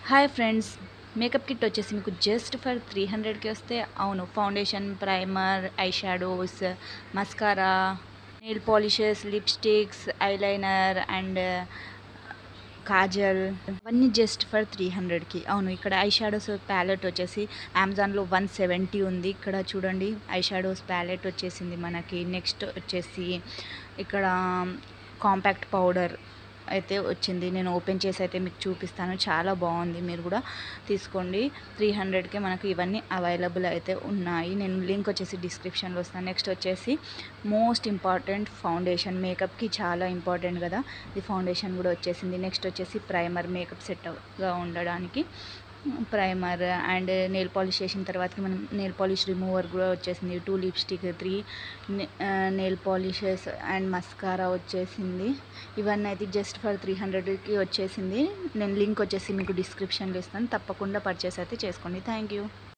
hi friends makeup kit వచ్చేసి మీకు just for three హండ్రెడ్కి వస్తే అవును foundation primer eye shadows mascara nail polishes lipsticks eyeliner and kajal అవన్నీ జస్ట్ ఫర్ త్రీ హండ్రెడ్కి అవును ఇక్కడ ఐ షాడోస్ ప్యాలెట్ వచ్చేసి అమెజాన్లో వన్ సెవెంటీ ఉంది ఇక్కడ చూడండి ఐ షాడోస్ ప్యాలెట్ వచ్చేసింది మనకి నెక్స్ట్ వచ్చేసి ఇక్కడ కాంపాక్ట్ పౌడర్ అయితే వచ్చింది నేను ఓపెన్ చేసి అయితే మీకు చూపిస్తాను చాలా బాగుంది మీరు కూడా తీసుకోండి త్రీ హండ్రెడ్కే మనకు ఇవన్నీ అవైలబుల్ అయితే ఉన్నాయి నేను లింక్ వచ్చేసి డిస్క్రిప్షన్లో వస్తాను నెక్స్ట్ వచ్చేసి మోస్ట్ ఇంపార్టెంట్ ఫౌండేషన్ మేకప్కి చాలా ఇంపార్టెంట్ కదా ఈ ఫౌండేషన్ కూడా వచ్చేసింది నెక్స్ట్ వచ్చేసి ప్రైమర్ మేకప్ సెట్గా ఉండడానికి ప్రైమర్ అండ్ నెయిల్ పాలిష్ చేసిన తర్వాతకి మనం నెయిల్ పాలిష్ రిమూవర్ కూడా వచ్చేసింది two lipstick three nail polishes and mascara వచ్చేసింది ఇవన్నీ అయితే జస్ట్ ఫర్ త్రీ హండ్రెడ్కి వచ్చేసింది నేను లింక్ వచ్చేసి మీకు డిస్క్రిప్షన్లో ఇస్తాను తప్పకుండా పర్చేస్ అయితే చేసుకోండి థ్యాంక్ యూ